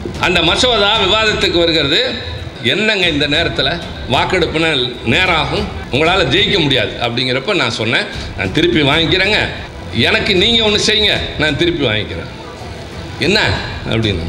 அந்த மசோதா விவாதத்துக்கு வருகிறது என்னங்க இந்த நேரத்தில் வாக்கெடுப்புனா நேரம் ஆகும் உங்களால் ஜெயிக்க முடியாது அப்படிங்கிறப்ப நான் சொன்னேன் நான் திருப்பி வாங்கிக்கிறேங்க எனக்கு நீங்கள் ஒன்று செய்யுங்க நான் திருப்பி வாங்கிக்கிறேன் என்ன அப்படின்னு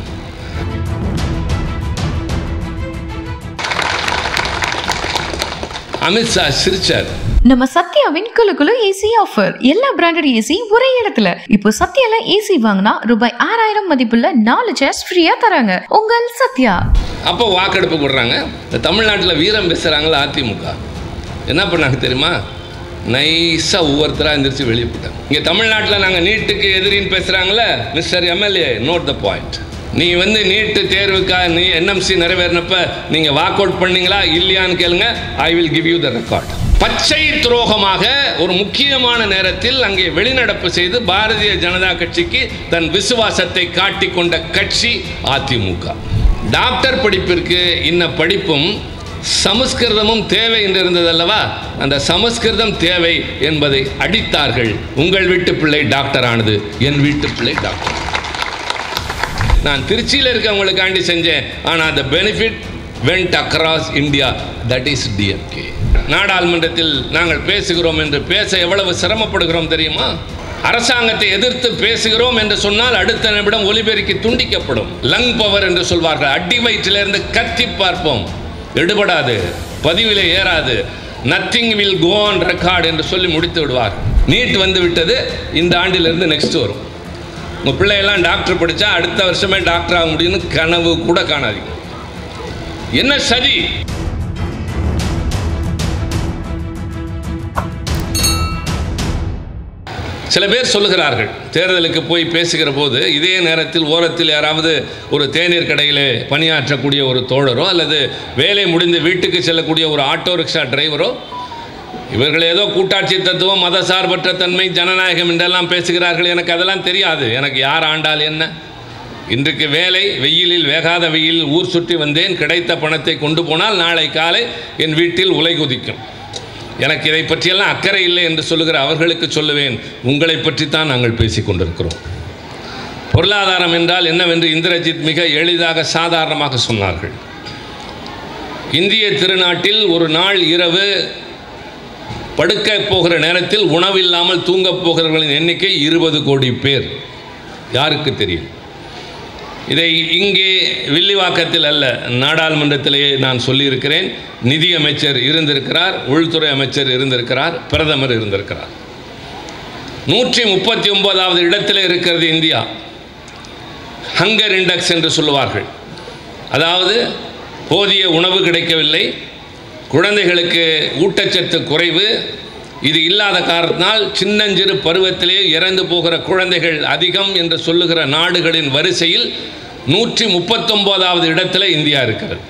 அமித்ஷா சிரிச்சார் நம்ம சத்யாவின் குலு குலு ஏசி ஆஃபர் எல்லா பிராண்டட் ஏசி ஒரே இடத்துல இப்போ சத்யால ஏசி வாங்கினா ரூபாய் ஆறாயிரம் மதிப்புள்ள நாலு சேர்ஸ் ஃப்ரீயா தராங்க உங்கள் சத்யா அப்போ வாக்கெடுப்பு போடுறாங்க இந்த தமிழ்நாட்டில் வீரம் பேசுகிறாங்களா அதிமுக என்ன பண்ணாங்க தெரியுமா நைஸாக ஒவ்வொருத்தராக எந்திரிச்சு வெளியே போட்டாங்க இங்கே தமிழ்நாட்டில் நாங்கள் நீட்டுக்கு எதிரின்னு பேசுகிறாங்களே mister MLA note the point நீ வந்து நீட்டு தேர்வுக்கா நீ என்எம்சி நிறைவேறினப்ப நீங்கள் வாக் அவுட் பண்ணீங்களா இல்லையான்னு கேளுங்க I will give you the record பச்சை துரோகமாக ஒரு முக்கியமான நேரத்தில் அங்கே வெளிநடப்பு செய்து பாரதிய ஜனதா கட்சிக்கு தன் விசுவாசத்தை காட்டிக்கொண்ட கட்சி அதிமுக டாக்டர் படிப்பிற்கு இன்ன படிப்பும் சமஸ்கிருதமும் தேவை என்று இருந்ததல்லவா அந்த சமஸ்கிருதம் தேவை என்பதை அடித்தார்கள் உங்கள் வீட்டு பிள்ளை டாக்டர் ஆனது என் வீட்டு பிள்ளை டாக்டர் நான் திருச்சியில் இருக்கவங்களுக்காண்டி செஞ்சேன் ஆனால் அந்த benefit went across India that is DMK நாடாளுமன்றத்தில் நாங்கள் பேசுகிறோம் என்று பேச எவ்வளவு சிரமப்படுகிறோம் தெரியுமா அரசாங்கத்தை எதிர்த்து பேசுகிறோம் என்று சொன்னால் அடுத்த நிமிடம் ஒலிபெருக்கி துண்டிக்கப்படும் லங் பவர் என்று சொல்வார்கள் அடி வயிற்றிலிருந்து கத்தி பார்ப்போம் எடுபடாது பதிவிலே ஏறாது nothing will go on record என்று சொல்லி முடித்து விடுவார் நீட் வந்து விட்டது இந்த ஆண்டிலிருந்து நெக்ஸ்ட் வரும் உங்கள் பிள்ளையெல்லாம் டாக்டர் படித்தா அடுத்த வருஷமே டாக்டர் ஆக முடியும்னு கனவு கூட காணாதீங்க என்ன சதி சில பேர் சொல்லுகிறார்கள் தேர்தலுக்கு போய் பேசுகிற போது இதே நேரத்தில் ஓரத்தில் யாராவது ஒரு தேநீர் கடையில் பணியாற்றக்கூடிய ஒரு தோழரோ அல்லது வேலை முடிந்து வீட்டுக்கு செல்லக்கூடிய ஒரு ஆட்டோ ரிக்ஷா டிரைவரோ இவர்கள் ஏதோ கூட்டாட்சி தத்துவம் மதசார்பற்ற தன்மை ஜனநாயகம் என்றெல்லாம் பேசுகிறார்கள் எனக்கு அதெல்லாம் தெரியாது எனக்கு யார் ஆண்டால் என்ன இன்றைக்கு வேலை வெயிலில் வேகாத வெயில் ஊர் சுற்றி வந்தேன் கிடைத்த பணத்தை கொண்டு போனால் நாளை காலை என் வீட்டில் உலை குதிக்கும் எனக்கு இதை பற்றியெல்லாம் அக்கறை இல்லை என்று சொல்லுகிற அவர்களுக்கு சொல்லுவேன் உங்களை பற்றித்தான் நாங்கள் பேசிக் கொண்டிருக்கிறோம் பொருளாதாரம் என்றால் என்னவென்று இந்திரஜித் மிக எளிதாக சாதாரணமாக சொன்னார்கள் இந்திய திருநாட்டில் ஒரு நாள் இரவு படுக்க போகிற நேரத்தில் உணவில்லாமல் தூங்கப் போகிறவர்களின் எண்ணிக்கை இருபது கோடி பேர் யாருக்கு தெரியும் இதை இங்கே வில்லிவாக்கத்தில் அல்ல நாடாளுமன்றத்திலேயே நான் சொல்லியிருக்கிறேன் நிதி அமைச்சர் இருந்திருக்கிறார் உள்துறை அமைச்சர் இருந்திருக்கிறார் பிரதமர் இருந்திருக்கிறார் நூற்றி முப்பத்தி ஒன்பதாவது இடத்தில் இருக்கிறது இந்தியா ஹங்கர் இண்டெக்ஸ் என்று சொல்லுவார்கள் அதாவது போதிய உணவு கிடைக்கவில்லை குழந்தைகளுக்கு ஊட்டச்சத்து குறைவு இது இல்லாத காரணத்தினால் சின்னஞ்சிறு பருவத்திலே இறந்து போகிற குழந்தைகள் அதிகம் என்று சொல்லுகிற நாடுகளின் வரிசையில் நூற்றி முப்பத்தொம்போதாவது இடத்துல இந்தியா இருக்கிறது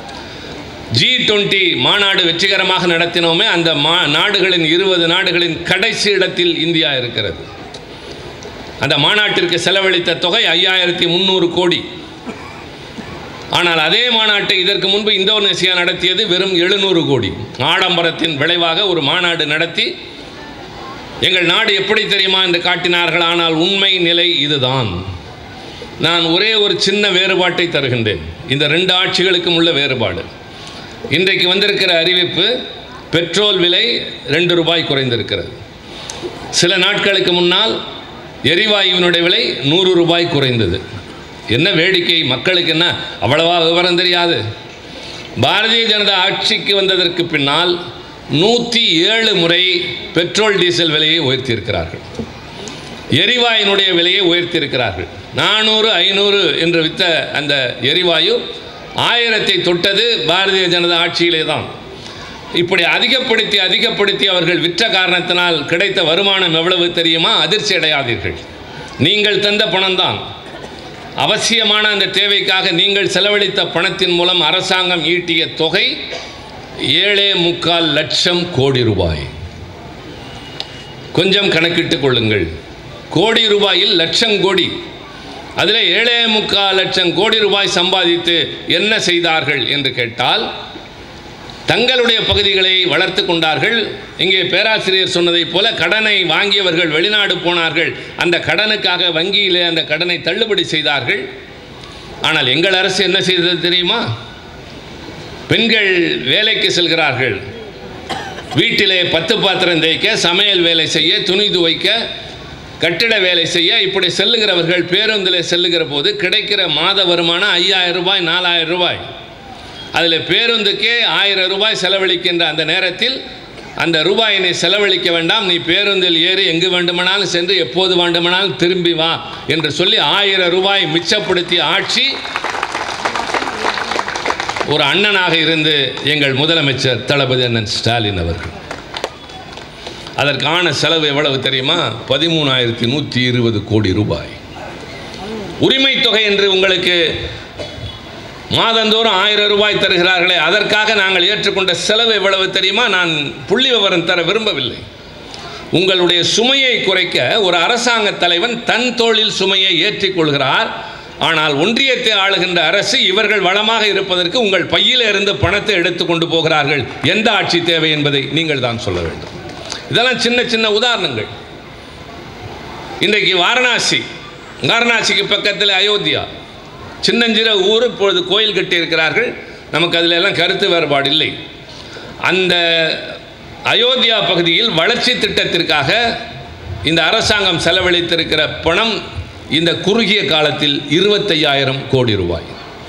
ஜி டுவெண்ட்டி மாநாடு வெற்றிகரமாக நடத்தினோமே அந்த மா நாடுகளின் இருபது நாடுகளின் கடைசி இடத்தில் இந்தியா இருக்கிறது அந்த மாநாட்டிற்கு செலவழித்த தொகை ஐயாயிரத்தி முந்நூறு கோடி ஆனால் அதே மாநாட்டை இதற்கு முன்பு இந்தோனேசியா நடத்தியது வெறும் எழுநூறு கோடி ஆடம்பரத்தின் விளைவாக ஒரு மாநாடு நடத்தி எங்கள் நாடு எப்படி தெரியுமா என்று காட்டினார்கள் ஆனால் உண்மை நிலை இதுதான் நான் ஒரே ஒரு சின்ன வேறுபாட்டை தருகின்றேன் இந்த ரெண்டு ஆட்சிகளுக்கும் உள்ள வேறுபாடு இன்றைக்கு வந்திருக்கிற அறிவிப்பு பெட்ரோல் விலை ரெண்டு ரூபாய் குறைந்திருக்கிறது சில நாட்களுக்கு முன்னால் எரிவாயுவினுடைய விலை நூறு ரூபாய் குறைந்தது என்ன வேடிக்கை மக்களுக்கு என்ன அவ்வளவா விவரம் தெரியாது பாரதிய ஜனதா ஆட்சிக்கு வந்ததற்கு பின்னால் நூற்றி ஏழு முறை பெட்ரோல் டீசல் விலையை உயர்த்தியிருக்கிறார்கள் எரிவாயுனுடைய விலையை உயர்த்தியிருக்கிறார்கள் நானூறு ஐநூறு என்று வித்த அந்த எரிவாயு ஆயிரத்தை தொட்டது பாரதிய ஜனதா ஆட்சியிலே தான் இப்படி அதிகப்படுத்தி அதிகப்படுத்தி அவர்கள் விற்ற காரணத்தினால் கிடைத்த வருமானம் எவ்வளவு தெரியுமா அதிர்ச்சி அடையாதீர்கள் நீங்கள் தந்த பணம்தான் அவசியமான அந்த தேவைக்காக நீங்கள் செலவழித்த பணத்தின் மூலம் அரசாங்கம் ஈட்டிய தொகை ஏழே முக்கால் லட்சம் கோடி ரூபாய் கொஞ்சம் கணக்கிட்டு கொள்ளுங்கள் கோடி ரூபாயில் லட்சம் கோடி அதில் ஏழே முக்கால் லட்சம் கோடி ரூபாய் சம்பாதித்து என்ன செய்தார்கள் என்று கேட்டால் தங்களுடைய பகுதிகளை வளர்த்து கொண்டார்கள் இங்கே பேராசிரியர் சொன்னதைப் போல கடனை வாங்கியவர்கள் வெளிநாடு போனார்கள் அந்த கடனுக்காக வங்கியிலே அந்த கடனை தள்ளுபடி செய்தார்கள் ஆனால் எங்கள் அரசு என்ன செய்தது தெரியுமா பெண்கள் வேலைக்கு செல்கிறார்கள் வீட்டிலே பத்து பாத்திரம் தேய்க்க சமையல் வேலை செய்ய துணி துவைக்க கட்டிட வேலை செய்ய இப்படி செல்லுகிறவர்கள் பேருந்தில் செல்லுகிற போது கிடைக்கிற மாத வருமானம் ஐயாயிரம் ரூபாய் நாலாயிரம் ரூபாய் அதில் பேருந்துக்கே ஆயிரம் ரூபாய் செலவழிக்கின்ற அந்த நேரத்தில் அந்த ரூபாயினை செலவழிக்க வேண்டாம் நீ பேருந்தில் ஏறி எங்கு வேண்டுமானாலும் சென்று எப்போது வேண்டுமானாலும் திரும்பி வா என்று சொல்லி ஆயிரம் ரூபாய் மிச்சப்படுத்திய ஆட்சி ஒரு அண்ணனாக இருந்து எங்கள் முதலமைச்சர் தளபதி அண்ணன் ஸ்டாலின் அவர்கள் அதற்கான செலவு எவ்வளவு தெரியுமா பதிமூணாயிரத்தி நூற்றி இருபது கோடி ரூபாய் உரிமை தொகை என்று உங்களுக்கு மாதந்தோறும் ஆயிரம் ரூபாய் தருகிறார்களே அதற்காக நாங்கள் ஏற்றுக்கொண்ட செலவு எவ்வளவு தெரியுமா நான் புள்ளி விவரம் தர விரும்பவில்லை உங்களுடைய சுமையை குறைக்க ஒரு அரசாங்க தலைவன் தன் தோளில் சுமையை ஏற்றிக்கொள்கிறார் ஆனால் ஒன்றியத்தை ஆளுகின்ற அரசு இவர்கள் வளமாக இருப்பதற்கு உங்கள் பையில் இருந்து பணத்தை எடுத்து கொண்டு போகிறார்கள் எந்த ஆட்சி தேவை என்பதை நீங்கள் தான் சொல்ல வேண்டும் இதெல்லாம் சின்ன சின்ன உதாரணங்கள் இன்றைக்கு வாரணாசி வாரணாசிக்கு பக்கத்தில் அயோத்தியா சின்னஞ்சிற ஊர் இப்பொழுது கோயில் கட்டியிருக்கிறார்கள் நமக்கு அதில் எல்லாம் கருத்து வேறுபாடு இல்லை அந்த அயோத்தியா பகுதியில் வளர்ச்சி திட்டத்திற்காக இந்த அரசாங்கம் செலவழித்திருக்கிற பணம் இந்த குறுகிய காலத்தில் இருபத்தையாயிரம் கோடி ரூபாய்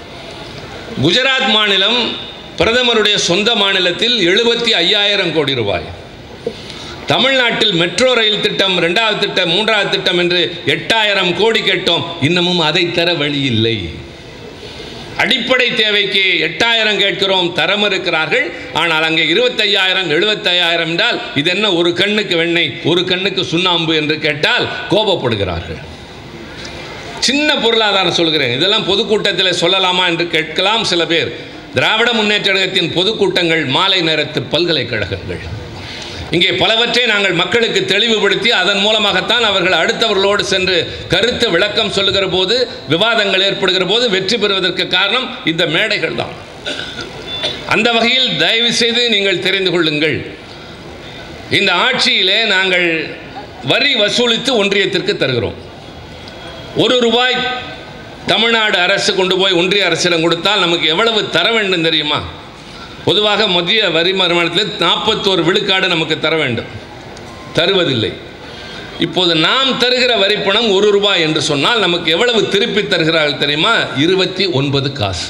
குஜராத் மாநிலம் பிரதமருடைய சொந்த மாநிலத்தில் எழுபத்தி ஐயாயிரம் கோடி ரூபாய் தமிழ்நாட்டில் மெட்ரோ ரயில் திட்டம் ரெண்டாவது திட்டம் மூன்றாவது திட்டம் என்று எட்டாயிரம் கோடி கேட்டோம் இன்னமும் அதை தர வழி இல்லை அடிப்படை தேவைக்கு எட்டாயிரம் கேட்கிறோம் தரம் இருக்கிறார்கள் ஆனால் அங்கே இருபத்தையாயிரம் எழுபத்தையாயிரம் என்றால் இது என்ன ஒரு கண்ணுக்கு வெண்ணெய் ஒரு கண்ணுக்கு சுண்ணாம்பு என்று கேட்டால் கோபப்படுகிறார்கள் சின்ன பொருளாதாரம் சொல்கிறேன் இதெல்லாம் பொதுக்கூட்டத்தில் சொல்லலாமா என்று கேட்கலாம் சில பேர் திராவிட முன்னேற்ற கழகத்தின் பொதுக்கூட்டங்கள் மாலை நேரத்து பல்கலைக்கழகங்கள் இங்கே பலவற்றை நாங்கள் மக்களுக்கு தெளிவுபடுத்தி அதன் மூலமாகத்தான் அவர்கள் அடுத்தவர்களோடு சென்று கருத்து விளக்கம் சொல்லுகிற போது விவாதங்கள் ஏற்படுகிற போது வெற்றி பெறுவதற்கு காரணம் இந்த மேடைகள் தான் அந்த வகையில் தயவு செய்து நீங்கள் தெரிந்து கொள்ளுங்கள் இந்த ஆட்சியிலே நாங்கள் வரி வசூலித்து ஒன்றியத்திற்கு தருகிறோம் ஒரு ரூபாய் தமிழ்நாடு அரசு கொண்டு போய் ஒன்றிய அரசிடம் கொடுத்தால் நமக்கு எவ்வளவு தர வேண்டும் தெரியுமா பொதுவாக மத்திய வரி வருமானத்தில் நாற்பத்தோரு விழுக்காடு நமக்கு தர வேண்டும் தருவதில்லை இப்போது நாம் தருகிற வரிப்பணம் ஒரு ரூபாய் என்று சொன்னால் நமக்கு எவ்வளவு திருப்பி தருகிறார்கள் தெரியுமா இருபத்தி ஒன்பது காசு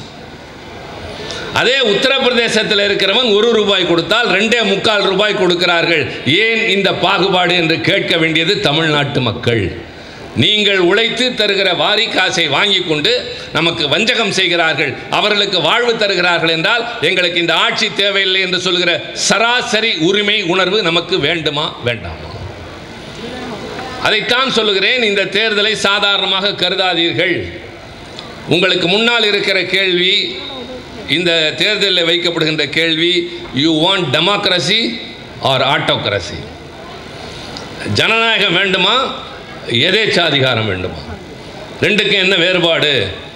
அதே உத்தரப்பிரதேசத்தில் இருக்கிறவன் ஒரு ரூபாய் கொடுத்தால் ரெண்டே முக்கால் ரூபாய் கொடுக்கிறார்கள் ஏன் இந்த பாகுபாடு என்று கேட்க வேண்டியது தமிழ்நாட்டு மக்கள் நீங்கள் உழைத்து தருகிற வாரி காசை வாங்கி கொண்டு நமக்கு வஞ்சகம் செய்கிறார்கள் அவர்களுக்கு வாழ்வு தருகிறார்கள் என்றால் எங்களுக்கு இந்த ஆட்சி தேவையில்லை என்று சொல்கிற சராசரி உரிமை உணர்வு நமக்கு வேண்டுமா வேண்டாமா அதைத்தான் சொல்லுகிறேன் இந்த தேர்தலை சாதாரணமாக கருதாதீர்கள் உங்களுக்கு முன்னால் இருக்கிற கேள்வி இந்த தேர்தலில் வைக்கப்படுகின்ற கேள்வி you want democracy or autocracy ஜனநாயகம் வேண்டுமா எதேச்சாதிகாரம் வேண்டுமா ரெண்டுக்கும் என்ன வேறுபாடு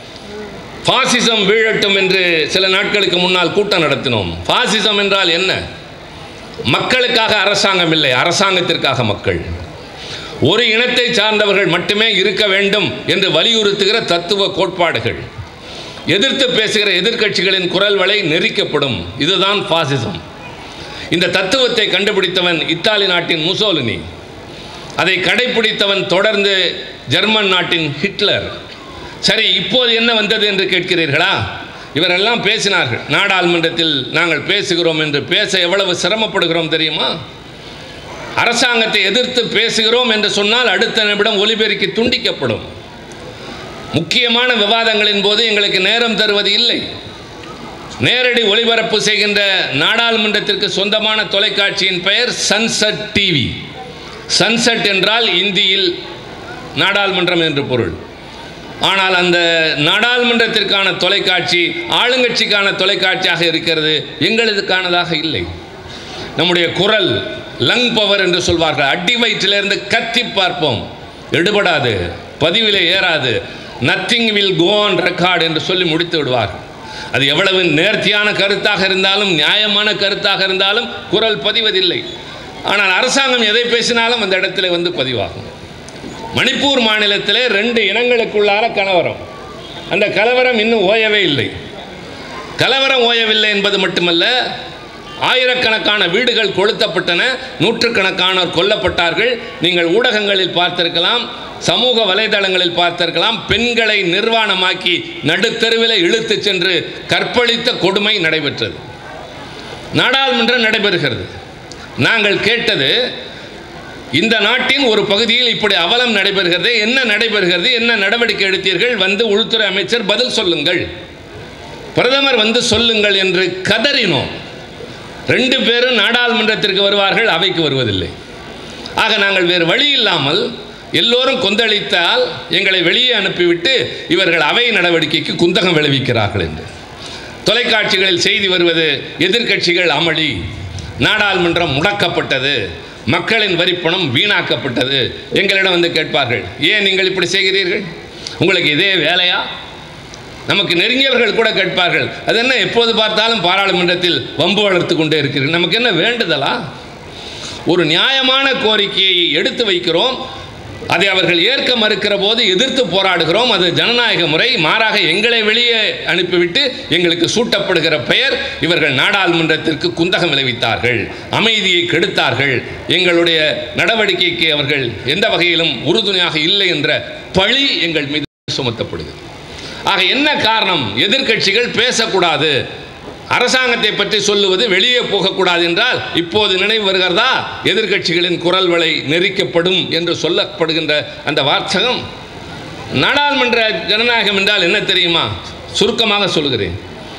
பாசிசம் வீழட்டும் என்று சில நாட்களுக்கு முன்னால் கூட்டம் நடத்தினோம் பாசிசம் என்றால் என்ன மக்களுக்காக அரசாங்கம் இல்லை அரசாங்கத்திற்காக மக்கள் ஒரு இனத்தை சார்ந்தவர்கள் மட்டுமே இருக்க வேண்டும் என்று வலியுறுத்துகிற தத்துவ கோட்பாடுகள் எதிர்த்து பேசுகிற எதிர்க்கட்சிகளின் குரல் வலை நெரிக்கப்படும் இதுதான் பாசிசம் இந்த தத்துவத்தை கண்டுபிடித்தவன் இத்தாலி நாட்டின் முசோலினி அதை கடைபிடித்தவன் தொடர்ந்து ஜெர்மன் நாட்டின் ஹிட்லர் சரி இப்போது என்ன வந்தது என்று கேட்கிறீர்களா இவரெல்லாம் பேசினார்கள் நாடாளுமன்றத்தில் நாங்கள் பேசுகிறோம் என்று பேச எவ்வளவு சிரமப்படுகிறோம் தெரியுமா அரசாங்கத்தை எதிர்த்து பேசுகிறோம் என்று சொன்னால் அடுத்த நிமிடம் ஒலிபெருக்கி துண்டிக்கப்படும் முக்கியமான விவாதங்களின் போது எங்களுக்கு நேரம் தருவது இல்லை நேரடி ஒளிபரப்பு செய்கின்ற நாடாளுமன்றத்திற்கு சொந்தமான தொலைக்காட்சியின் பெயர் சன்செட் டிவி சன்செட் என்றால் இந்தியில் நாடாளுமன்றம் என்று பொருள் ஆனால் அந்த நாடாளுமன்றத்திற்கான தொலைக்காட்சி ஆளுங்கட்சிக்கான தொலைக்காட்சியாக இருக்கிறது எங்களுக்கானதாக இல்லை நம்முடைய குரல் லங் பவர் என்று சொல்வார்கள் அடி வயிற்றிலிருந்து கத்தி பார்ப்போம் எடுபடாது பதிவிலே ஏறாது nothing will go on record என்று சொல்லி முடித்து விடுவார்கள் அது எவ்வளவு நேர்த்தியான கருத்தாக இருந்தாலும் நியாயமான கருத்தாக இருந்தாலும் குரல் பதிவதில்லை ஆனால் அரசாங்கம் எதை பேசினாலும் அந்த இடத்துல வந்து பதிவாகும் மணிப்பூர் மாநிலத்திலே ரெண்டு இனங்களுக்குள்ளார கலவரம் அந்த கலவரம் இன்னும் ஓயவே இல்லை கலவரம் ஓயவில்லை என்பது மட்டுமல்ல ஆயிரக்கணக்கான வீடுகள் கொளுத்தப்பட்டன நூற்றுக்கணக்கானோர் கொல்லப்பட்டார்கள் நீங்கள் ஊடகங்களில் பார்த்திருக்கலாம் சமூக வலைதளங்களில் பார்த்திருக்கலாம் பெண்களை நிர்வாணமாக்கி நடுத்தெருவில் இழுத்துச் சென்று கற்பழித்த கொடுமை நடைபெற்றது நாடாளுமன்றம் நடைபெறுகிறது நாங்கள் கேட்டது இந்த நாட்டின் ஒரு பகுதியில் இப்படி அவலம் நடைபெறுகிறது என்ன நடைபெறுகிறது என்ன நடவடிக்கை எடுத்தீர்கள் வந்து உள்துறை அமைச்சர் பதில் சொல்லுங்கள் பிரதமர் வந்து சொல்லுங்கள் என்று கதறினோம் ரெண்டு பேரும் நாடாளுமன்றத்திற்கு வருவார்கள் அவைக்கு வருவதில்லை ஆக நாங்கள் வேறு வழி இல்லாமல் எல்லோரும் கொந்தளித்தால் எங்களை வெளியே அனுப்பிவிட்டு இவர்கள் அவை நடவடிக்கைக்கு குந்தகம் விளைவிக்கிறார்கள் என்று தொலைக்காட்சிகளில் செய்தி வருவது எதிர்க்கட்சிகள் அமளி நாடாளுமன்றம் முடக்கப்பட்டது மக்களின் வரிப்பணம் வீணாக்கப்பட்டது எங்களிடம் வந்து கேட்பார்கள் ஏன் நீங்கள் இப்படி செய்கிறீர்கள் உங்களுக்கு இதே வேலையா நமக்கு நெருங்கியவர்கள் கூட கேட்பார்கள் அது என்ன எப்போது பார்த்தாலும் பாராளுமன்றத்தில் வம்பு வளர்த்து கொண்டே இருக்கிறீர்கள் நமக்கு என்ன வேண்டுதலா ஒரு நியாயமான கோரிக்கையை எடுத்து வைக்கிறோம் அதை அவர்கள் ஏற்க மறுக்கிற போது எதிர்த்து போராடுகிறோம் அது ஜனநாயக முறை மாறாக எங்களை வெளியே அனுப்பிவிட்டு எங்களுக்கு சூட்டப்படுகிற பெயர் இவர்கள் நாடாளுமன்றத்திற்கு குந்தகம் விளைவித்தார்கள் அமைதியை கெடுத்தார்கள் எங்களுடைய நடவடிக்கைக்கு அவர்கள் எந்த வகையிலும் உறுதுணையாக இல்லை என்ற பழி எங்கள் மீது சுமத்தப்படுகிறது ஆக என்ன காரணம் எதிர்க்கட்சிகள் பேசக்கூடாது அரசாங்கத்தை பற்றி சொல்லுவது வெளியே போகக்கூடாது என்றால் இப்போது நினைவு வருகிறதா எதிர்க்கட்சிகளின் குரல் வலை நெரிக்கப்படும் என்று சொல்லப்படுகின்ற அந்த வார்த்தகம் நாடாளுமன்ற ஜனநாயகம் என்றால் என்ன தெரியுமா சுருக்கமாக சொல்கிறேன்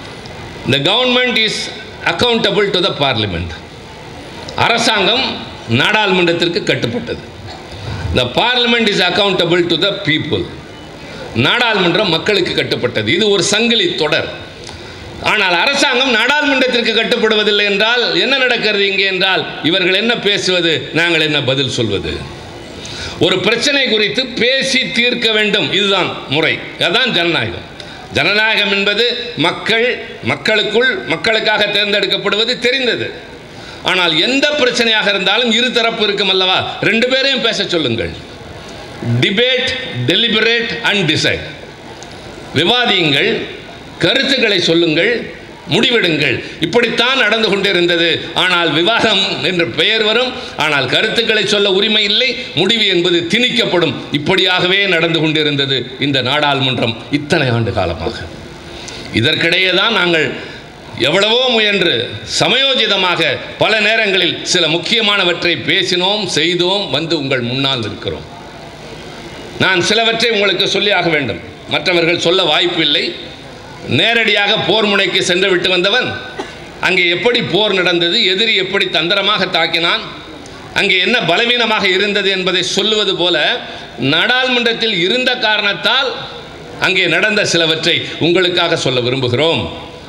the government is accountable to the parliament அரசாங்கம் நாடாளுமன்றத்திற்கு கட்டுப்பட்டது the parliament is accountable to the people நாடாளுமன்றம் மக்களுக்கு கட்டுப்பட்டது இது ஒரு சங்கிலி தொடர் ஆனால் அரசாங்கம் நாடாளுமன்றத்திற்கு கட்டுப்படுவதில்லை என்றால் என்ன நடக்கிறது இங்கே என்றால் இவர்கள் என்ன பேசுவது நாங்கள் என்ன பதில் சொல்வது ஒரு பிரச்சனை குறித்து பேசி தீர்க்க வேண்டும் இதுதான் முறை அதுதான் ஜனநாயகம் ஜனநாயகம் என்பது மக்கள் மக்களுக்குள் மக்களுக்காக தேர்ந்தெடுக்கப்படுவது தெரிந்தது ஆனால் எந்த பிரச்சனையாக இருந்தாலும் இரு தரப்பு இருக்கும் அல்லவா ரெண்டு பேரையும் பேச சொல்லுங்கள் டிபேட் டெலிபரேட் அண்ட் டிசைட் விவாதியுங்கள் கருத்துக்களை சொல்லுங்கள் முடிவெடுங்கள் இப்படித்தான் நடந்து கொண்டிருந்தது ஆனால் விவாதம் என்ற பெயர் வரும் ஆனால் கருத்துக்களை சொல்ல உரிமை இல்லை முடிவு என்பது திணிக்கப்படும் இப்படியாகவே நடந்து கொண்டிருந்தது இந்த நாடாளுமன்றம் இத்தனை ஆண்டு காலமாக இதற்கிடையே தான் நாங்கள் எவ்வளவோ முயன்று சமயோஜிதமாக பல நேரங்களில் சில முக்கியமானவற்றை பேசினோம் செய்தோம் வந்து உங்கள் முன்னால் இருக்கிறோம் நான் சிலவற்றை உங்களுக்கு சொல்லியாக வேண்டும் மற்றவர்கள் சொல்ல வாய்ப்பில்லை நேரடியாக போர் முனைக்கு சென்று விட்டு வந்தவன் அங்கே எப்படி போர் நடந்தது எதிரி எப்படி தந்திரமாக தாக்கினான் அங்கே என்ன பலவீனமாக இருந்தது என்பதை சொல்லுவது போல நாடாளுமன்றத்தில் இருந்த காரணத்தால் அங்கே நடந்த சிலவற்றை உங்களுக்காக சொல்ல விரும்புகிறோம்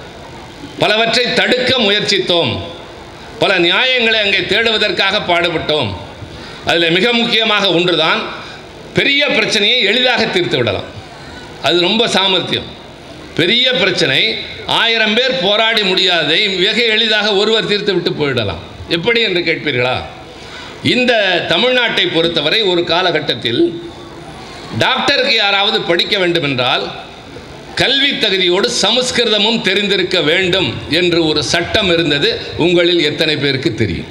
பலவற்றை தடுக்க முயற்சித்தோம் பல நியாயங்களை அங்கே தேடுவதற்காக பாடுபட்டோம் அதில் மிக முக்கியமாக ஒன்றுதான் பெரிய பிரச்சனையை எளிதாக தீர்த்து விடலாம் அது ரொம்ப சாமர்த்தியம் பெரிய பிரச்சனை ஆயிரம் பேர் போராடி முடியாதை மிக எளிதாக ஒருவர் தீர்த்து விட்டு போயிடலாம் எப்படி என்று கேட்பீர்களா இந்த தமிழ்நாட்டை பொறுத்தவரை ஒரு காலகட்டத்தில் டாக்டருக்கு யாராவது படிக்க வேண்டும் என்றால் கல்வி தகுதியோடு சமஸ்கிருதமும் தெரிந்திருக்க வேண்டும் என்று ஒரு சட்டம் இருந்தது உங்களில் எத்தனை பேருக்கு தெரியும்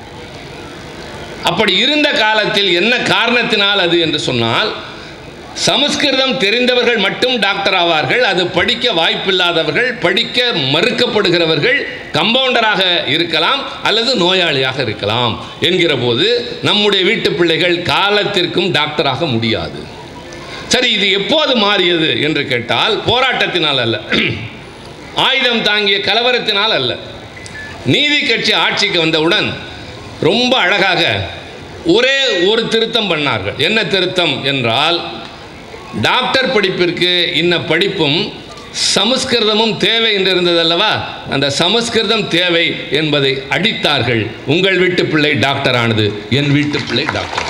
அப்படி இருந்த காலத்தில் என்ன காரணத்தினால் அது என்று சொன்னால் சமஸ்கிருதம் தெரிந்தவர்கள் மட்டும் டாக்டர் ஆவார்கள் அது படிக்க வாய்ப்பில்லாதவர்கள் படிக்க மறுக்கப்படுகிறவர்கள் கம்பவுண்டராக இருக்கலாம் அல்லது நோயாளியாக இருக்கலாம் என்கிற போது நம்முடைய வீட்டு பிள்ளைகள் காலத்திற்கும் டாக்டராக முடியாது சரி இது எப்போது மாறியது என்று கேட்டால் போராட்டத்தினால் அல்ல ஆயுதம் தாங்கிய கலவரத்தினால் அல்ல நீதி கட்சி ஆட்சிக்கு வந்தவுடன் ரொம்ப அழகாக ஒரே ஒரு திருத்தம் பண்ணார்கள் என்ன திருத்தம் என்றால் டாக்டர் படிப்பிற்கு இன்ன படிப்பும் சமஸ்கிருதமும் தேவை என்று இருந்ததல்லவா அந்த சமஸ்கிருதம் தேவை என்பதை அடித்தார்கள் உங்கள் வீட்டு பிள்ளை டாக்டர் ஆனது என் வீட்டு பிள்ளை டாக்டர்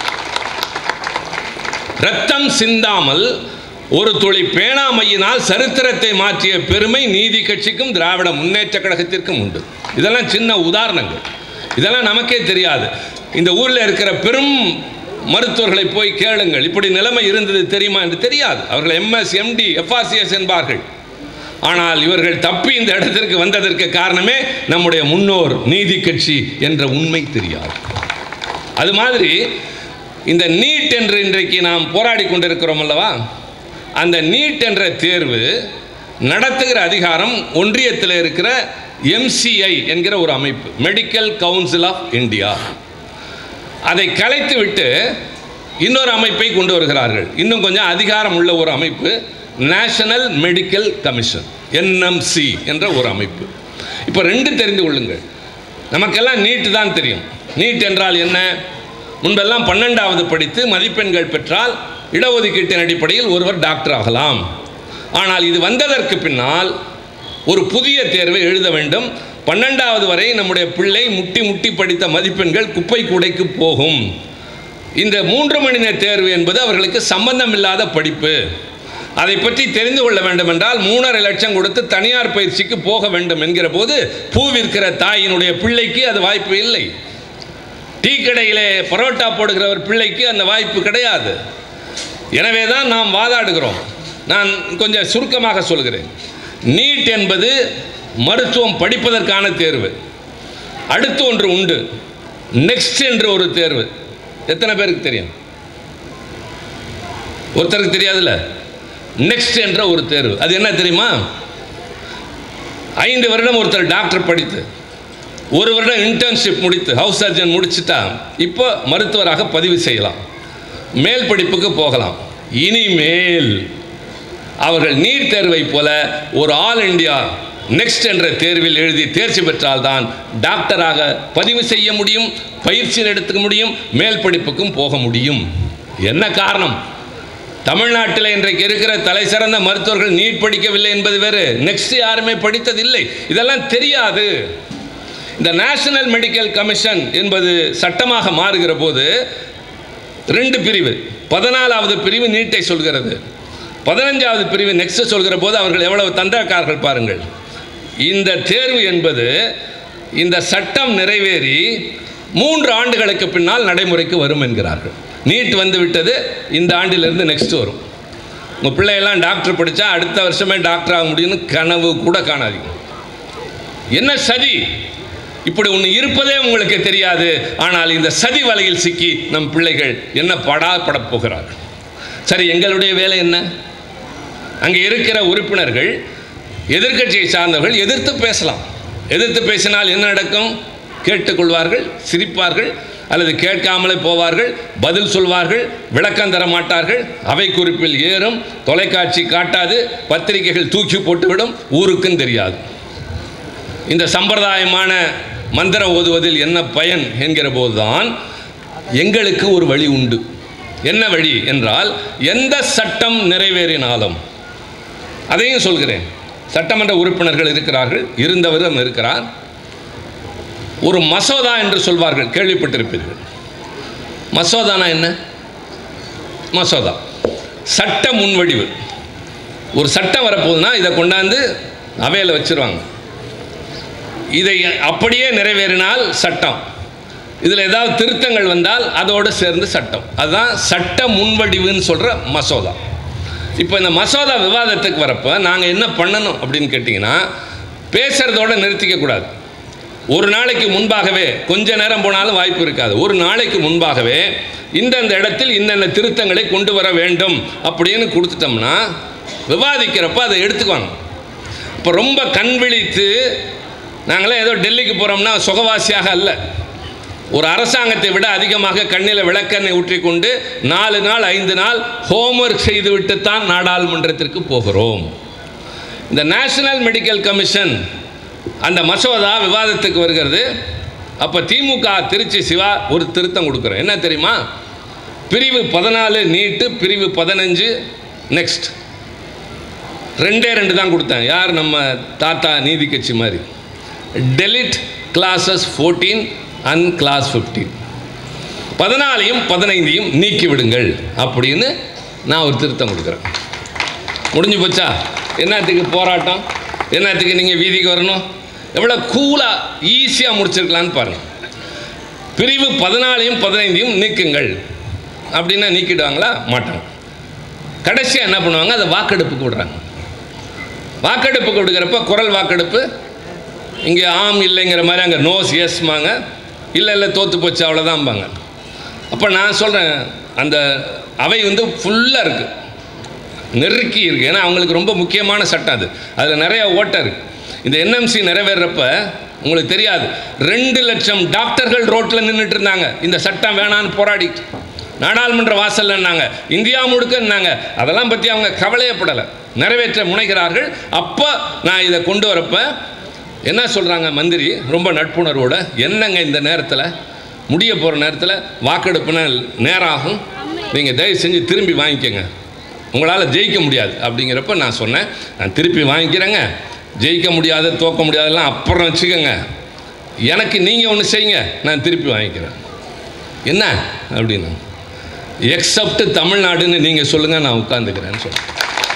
ரத்தம் சிந்தாமல் ஒரு துளி பேணாமையினால் சரித்திரத்தை மாற்றிய பெருமை நீதி கட்சிக்கும் திராவிட முன்னேற்ற கழகத்திற்கும் உண்டு இதெல்லாம் சின்ன உதாரணங்கள் இதெல்லாம் நமக்கே தெரியாது இந்த ஊரில் இருக்கிற பெரும் மருத்துவர்களை போய் கேளுங்கள் இப்படி நிலைமை இருந்தது தெரியுமா என்று தெரியாது அவர்கள் எம்எஸ் எம்டி எஃப்ஆர்சிஎஸ் என்பார்கள் ஆனால் இவர்கள் தப்பி இந்த இடத்திற்கு வந்ததற்கு காரணமே நம்முடைய முன்னோர் நீதி கட்சி என்ற உண்மை தெரியாது அது மாதிரி இந்த நீட் என்று இன்றைக்கு நாம் போராடி கொண்டிருக்கிறோம் அல்லவா அந்த நீட் என்ற தேர்வு நடத்துகிற அதிகாரம் ஒன்றியத்தில் இருக்கிற எம்சிஐ என்கிற ஒரு அமைப்பு மெடிக்கல் கவுன்சில் ஆஃப் இந்தியா அதை கலைத்து விட்டு இன்னொரு அமைப்பை கொண்டு வருகிறார்கள் இன்னும் கொஞ்சம் அதிகாரம் உள்ள ஒரு அமைப்பு நேஷனல் மெடிக்கல் கமிஷன் என்எம்சி என்ற ஒரு அமைப்பு இப்போ ரெண்டு தெரிந்து கொள்ளுங்கள் நமக்கெல்லாம் நீட் தான் தெரியும் நீட் என்றால் என்ன முன்பெல்லாம் பன்னெண்டாவது படித்து மதிப்பெண்கள் பெற்றால் இடஒதுக்கீட்டின் அடிப்படையில் ஒருவர் டாக்டர் ஆகலாம் ஆனால் இது வந்ததற்கு பின்னால் ஒரு புதிய தேர்வை எழுத வேண்டும் பன்னெண்டாவது வரை நம்முடைய பிள்ளை முட்டி முட்டி படித்த மதிப்பெண்கள் குப்பை கூடைக்கு போகும் இந்த மூன்று மணி நேர தேர்வு என்பது அவர்களுக்கு சம்பந்தமில்லாத படிப்பு அதை பற்றி தெரிந்து கொள்ள வேண்டும் என்றால் மூணரை லட்சம் கொடுத்து தனியார் பயிற்சிக்கு போக வேண்டும் என்கிற போது பூ விற்கிற தாயினுடைய பிள்ளைக்கு அது வாய்ப்பு இல்லை டீ கடையிலே பரோட்டா போடுகிற ஒரு பிள்ளைக்கு அந்த வாய்ப்பு கிடையாது எனவே தான் நாம் வாதாடுகிறோம் நான் கொஞ்சம் சுருக்கமாக சொல்கிறேன் நீட் என்பது மருத்துவம் படிப்பதற்கான தேர்வு அடுத்து ஒன்று உண்டு நெக்ஸ்ட் என்று ஒரு தேர்வு எத்தனை பேருக்கு தெரியும் ஒருத்தருக்கு தெரியாதுல்ல நெக்ஸ்ட் என்ற ஒரு தேர்வு அது என்ன தெரியுமா ஐந்து வருடம் ஒருத்தர் டாக்டர் படித்து ஒரு வருடம் இன்டர்ன்ஷிப் முடித்து ஹவுஸ் சர்ஜன் முடிச்சுட்டா இப்போ மருத்துவராக பதிவு செய்யலாம் மேல் படிப்புக்கு போகலாம் இனிமேல் அவர்கள் நீட் தேர்வை போல ஒரு ஆல் இந்தியா நெக்ஸ்ட் என்ற தேர்வில் எழுதி தேர்ச்சி பெற்றால்தான் டாக்டராக பதிவு செய்ய முடியும் பயிற்சி எடுத்துக்க முடியும் மேல் படிப்புக்கும் போக முடியும் என்ன காரணம் தமிழ்நாட்டில் இன்றைக்கு இருக்கிற தலை சிறந்த மருத்துவர்கள் நீட் படிக்கவில்லை என்பது வேறு நெக்ஸ்ட் யாருமே படித்ததில்லை இதெல்லாம் தெரியாது இந்த நேஷனல் மெடிக்கல் கமிஷன் என்பது சட்டமாக மாறுகிற போது ரெண்டு பிரிவு பதினாலாவது பிரிவு நீட்டை சொல்கிறது பதினஞ்சாவது பிரிவு நெக்ஸ்ட் சொல்கிற போது அவர்கள் எவ்வளவு தந்திரக்காரர்கள் பாருங்கள் இந்த தேர்வு என்பது இந்த சட்டம் நிறைவேறி மூன்று ஆண்டுகளுக்கு பின்னால் நடைமுறைக்கு வரும் என்கிறார்கள் நீட் வந்து விட்டது இந்த ஆண்டிலிருந்து நெக்ஸ்ட் வரும் உங்கள் பிள்ளையெல்லாம் டாக்டர் படித்தா அடுத்த வருஷமே டாக்டர் ஆக முடியும்னு கனவு கூட காணாதீங்க என்ன சதி இப்படி ஒன்று இருப்பதே உங்களுக்கு தெரியாது ஆனால் இந்த சதி வலையில் சிக்கி நம் பிள்ளைகள் என்ன படாப்படப் போகிறார்கள் சரி எங்களுடைய வேலை என்ன அங்கே இருக்கிற உறுப்பினர்கள் எதிர்க்கட்சியை சார்ந்தவர்கள் எதிர்த்து பேசலாம் எதிர்த்து பேசினால் என்ன நடக்கும் கேட்டுக்கொள்வார்கள் சிரிப்பார்கள் அல்லது கேட்காமலே போவார்கள் பதில் சொல்வார்கள் விளக்கம் தர மாட்டார்கள் அவை குறிப்பில் ஏறும் தொலைக்காட்சி காட்டாது பத்திரிகைகள் தூக்கி போட்டுவிடும் ஊருக்கும் தெரியாது இந்த சம்பிரதாயமான மந்திரம் ஓதுவதில் என்ன பயன் என்கிற போதுதான் எங்களுக்கு ஒரு வழி உண்டு என்ன வழி என்றால் எந்த சட்டம் நிறைவேறினாலும் அதையும் சொல்கிறேன் சட்டமன்ற உறுப்பினர்கள் இருக்கிறார்கள் இருந்தவரும் இருக்கிறார் ஒரு மசோதா என்று சொல்வார்கள் கேள்விப்பட்டிருப்பீர்கள் மசோதானா என்ன மசோதா சட்ட முன்வடிவு ஒரு சட்டம் வரப்போகுதுன்னா இதை கொண்டாந்து அவையில் வச்சிருவாங்க இதை அப்படியே நிறைவேறினால் சட்டம் இதில் ஏதாவது திருத்தங்கள் வந்தால் அதோடு சேர்ந்து சட்டம் அதுதான் சட்ட முன்வடிவுன்னு சொல்கிற மசோதா இப்போ இந்த மசோதா விவாதத்துக்கு வரப்போ நாங்கள் என்ன பண்ணணும் அப்படின்னு கேட்டிங்கன்னா பேசுகிறதோட நிறுத்திக்க கூடாது ஒரு நாளைக்கு முன்பாகவே கொஞ்ச நேரம் போனாலும் வாய்ப்பு இருக்காது ஒரு நாளைக்கு முன்பாகவே இந்தந்த இடத்தில் இந்தந்த திருத்தங்களை கொண்டு வர வேண்டும் அப்படின்னு கொடுத்துட்டோம்னா விவாதிக்கிறப்ப அதை எடுத்துக்குவாங்க இப்போ ரொம்ப கண் விழித்து நாங்களே ஏதோ டெல்லிக்கு போகிறோம்னா சுகவாசியாக அல்ல ஒரு அரசாங்கத்தை விட அதிகமாக கண்ணில் விளக்கெண்ணெய் ஊற்றிக்கொண்டு நாலு நாள் ஐந்து நாள் ஹோம்ஒர்க் செய்துவிட்டுத்தான் நாடாளுமன்றத்திற்கு போகிறோம் இந்த நேஷனல் மெடிக்கல் கமிஷன் அந்த மசோதா விவாதத்துக்கு வருகிறது அப்போ திமுக திருச்சி சிவா ஒரு திருத்தம் கொடுக்குறோம் என்ன தெரியுமா பிரிவு பதினாலு நீட்டு பிரிவு பதினஞ்சு நெக்ஸ்ட் ரெண்டே ரெண்டு தான் கொடுத்தேன் யார் நம்ம தாத்தா நீதி கட்சி மாதிரி delete clauses fourteen and clause fifteen பதினாலையும் பதினைந்தையும் நீக்கி விடுங்கள் அப்படின்னு நான் ஒரு திருத்தம் கொடுக்குறேன் முடிஞ்சு போச்சா என்னத்துக்கு போராட்டம் என்னத்துக்கு நீங்கள் வீதிக்கு வரணும் எவ்வளோ கூலாக ஈஸியாக முடிச்சிருக்கலான்னு பாருங்கள் பிரிவு பதினாலையும் பதினைந்தையும் நீக்குங்கள் அப்படின்னா நீக்கிடுவாங்களா மாட்டாங்க கடைசியாக என்ன பண்ணுவாங்க அதை வாக்கெடுப்புக்கு விடுறாங்க வாக்கெடுப்புக்கு விடுக்கிறப்ப குரல் வாக்கெடுப்பு இங்கே ஆம் இல்லைங்கிற மாதிரி அங்கே நோஸ் எஸ்மாங்க இல்லை இல்லை தோற்று போச்சு அவ்வளோதான்பாங்க அப்போ நான் சொல்கிறேன் அந்த அவை வந்து ஃபுல்லாக இருக்குது நெருக்கி இருக்குது ஏன்னா அவங்களுக்கு ரொம்ப முக்கியமான சட்டம் அது அதில் நிறைய ஓட்டை இருக்குது இந்த என்எம்சி நிறைவேறப்ப உங்களுக்கு தெரியாது ரெண்டு லட்சம் டாக்டர்கள் ரோட்டில் நின்றுட்டு இருந்தாங்க இந்த சட்டம் வேணான்னு போராடிட்டு நாடாளுமன்ற வாசல்னாங்க இந்தியா முழுக்கன்னாங்க அதெல்லாம் பற்றி அவங்க கவலையப்படலை நிறைவேற்ற முனைகிறார்கள் அப்போ நான் இதை கொண்டு வரப்ப என்ன சொல்கிறாங்க மந்திரி ரொம்ப நட்புணர்வோட என்னங்க இந்த நேரத்தில் முடிய போகிற நேரத்தில் வாக்கெடுப்புனா நேரம் ஆகும் நீங்கள் தயவு செஞ்சு திரும்பி வாங்கிக்கோங்க உங்களால் ஜெயிக்க முடியாது அப்படிங்கிறப்ப நான் சொன்னேன் நான் திருப்பி வாங்கிக்கிறேங்க ஜெயிக்க முடியாது தோக்க முடியாதெல்லாம் அப்புறம் வச்சுக்கோங்க எனக்கு நீங்கள் ஒன்று செய்யுங்க நான் திருப்பி வாங்கிக்கிறேன் என்ன அப்படின்னு எக்ஸப்ட் தமிழ்நாடுன்னு நீங்கள் சொல்லுங்கள் நான் உட்காந்துக்கிறேன்னு சொன்னேன்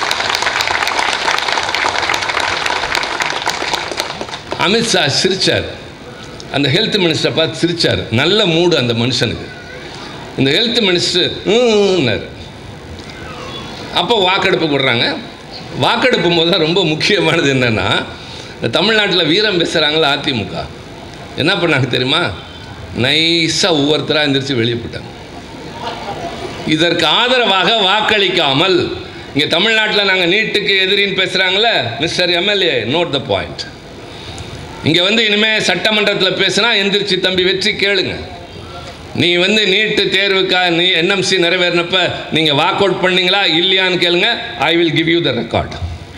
அமித்ஷா சிரிச்சார் அந்த ஹெல்த் மினிஸ்டரை பார்த்து சிரிச்சார் நல்ல மூடு அந்த மனுஷனுக்கு இந்த ஹெல்த் மினிஸ்டர் அப்போ வாக்கெடுப்பு விடுறாங்க வாக்கெடுப்பு போது தான் ரொம்ப முக்கியமானது என்னென்னா இந்த தமிழ்நாட்டில் வீரம் பேசுகிறாங்களா அதிமுக என்ன பண்ணாங்க தெரியுமா நைஸாக ஒவ்வொருத்தராக எந்திரிச்சு வெளியே போட்டாங்க இதற்கு ஆதரவாக வாக்களிக்காமல் இங்கே தமிழ்நாட்டில் நாங்கள் நீட்டுக்கு எதிரின்னு பேசுகிறாங்களே mister MLA note the point இங்கே வந்து இனிமேல் சட்டமன்றத்தில் பேசுனா எந்திரிச்சு தம்பி வெற்றி கேளுங்க நீ வந்து நீட்டு தேர்வுக்கா நீ என்எம்சி நிறைவேறினப்ப நீங்கள் வாக் அவுட் பண்ணீங்களா இல்லையான்னு கேளுங்க I will give you the record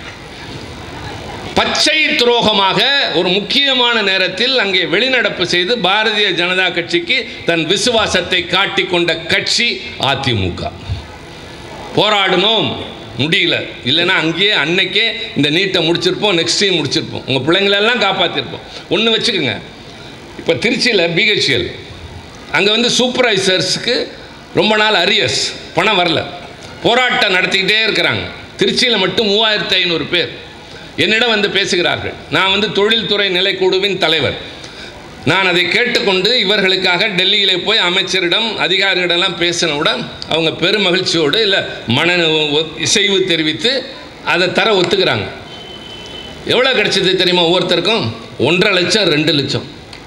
பச்சை துரோகமாக ஒரு முக்கியமான நேரத்தில் அங்கே வெளிநடப்பு செய்து பாரதிய ஜனதா கட்சிக்கு தன் விசுவாசத்தை காட்டிக்கொண்ட கட்சி அதிமுக போராடணும் முடியல இல்லைன்னா அங்கேயே அன்னைக்கே இந்த நீட்டை முடிச்சிருப்போம் நெக்ஸ்டையும் முடிச்சிருப்போம் உங்கள் பிள்ளைங்களெல்லாம் காப்பாற்றிருப்போம் ஒன்று வச்சுக்கோங்க இப்போ திருச்சியில் பிஹெச்எல் அங்கே வந்து சூப்பர்வைசர்ஸுக்கு ரொம்ப நாள் அரியர்ஸ் பணம் வரல போராட்டம் நடத்திக்கிட்டே இருக்கிறாங்க திருச்சியில் மட்டும் மூவாயிரத்து ஐநூறு பேர் என்னிடம் வந்து பேசுகிறார்கள் நான் வந்து தொழில்துறை நிலைக்குழுவின் தலைவர் நான் அதை கேட்டுக்கொண்டு இவர்களுக்காக டெல்லியிலே போய் அமைச்சரிடம் அதிகாரிகளிடம்லாம் பேசினவுடன் அவங்க பெருமகிழ்ச்சியோடு இல்லை மன இசைவு தெரிவித்து அதை தர ஒத்துக்கிறாங்க எவ்வளோ கிடைச்சது தெரியுமா ஒவ்வொருத்தருக்கும் ஒன்றரை லட்சம் ரெண்டு லட்சம்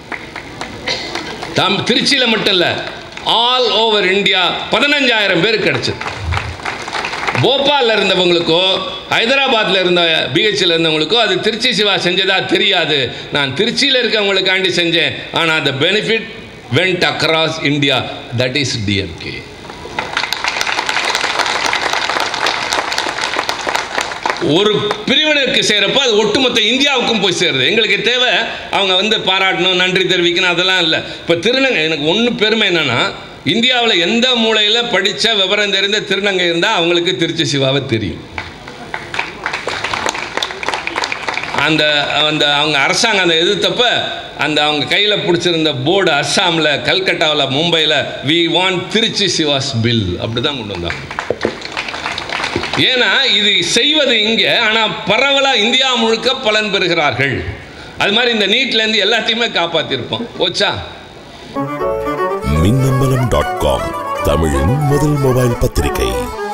தம் திருச்சியில் மட்டும் இல்லை ஆல் ஓவர் இந்தியா பதினஞ்சாயிரம் பேருக்கு கிடைச்சது போபாலில் இருந்தவங்களுக்கோ ஹைதராபாத்தில் இருந்த பிஹெச்சில் இருந்தவங்களுக்கோ அது திருச்சி சிவா செஞ்சதா தெரியாது நான் திருச்சியில் இருக்கவங்களுக்காண்டி செஞ்சேன் ஆனால் the benefit went across India that is DMK ஒரு பிரிவினருக்கு செய்கிறப்ப அது ஒட்டுமொத்த இந்தியாவுக்கும் போய் சேருது எங்களுக்கு தேவை அவங்க வந்து பாராட்டணும் நன்றி தெரிவிக்கணும் அதெல்லாம் இல்லை இப்போ திருநங்கை எனக்கு ஒன்று பெருமை என்னென்னா இந்தியாவில் எந்த மூலையில் படித்த விவரம் தெரிந்த திருநங்கை இருந்தால் அவங்களுக்கு திருச்சி சிவாவை தெரியும் அந்த அந்த அவங்க அரசாங்கம் அந்த எதிர்த்தப்ப அந்த அவங்க கையில் பிடிச்சிருந்த போர்டு அஸ்ஸாமில் கல்கட்டாவில் மும்பையில் we want Trichy Siva's bill அப்படி தான் கொண்டு வந்தாங்க ஏன்னா இது செய்வது இங்கே ஆனால் பரவலாக இந்தியா முழுக்க பலன் பெறுகிறார்கள் அது மாதிரி இந்த நீட்லேருந்து எல்லாத்தையுமே காப்பாற்றிருப்போம் போச்சா மின்னம்பலம் டாட் காம் தமிழின் முதல் மொபைல் பத்திரிகை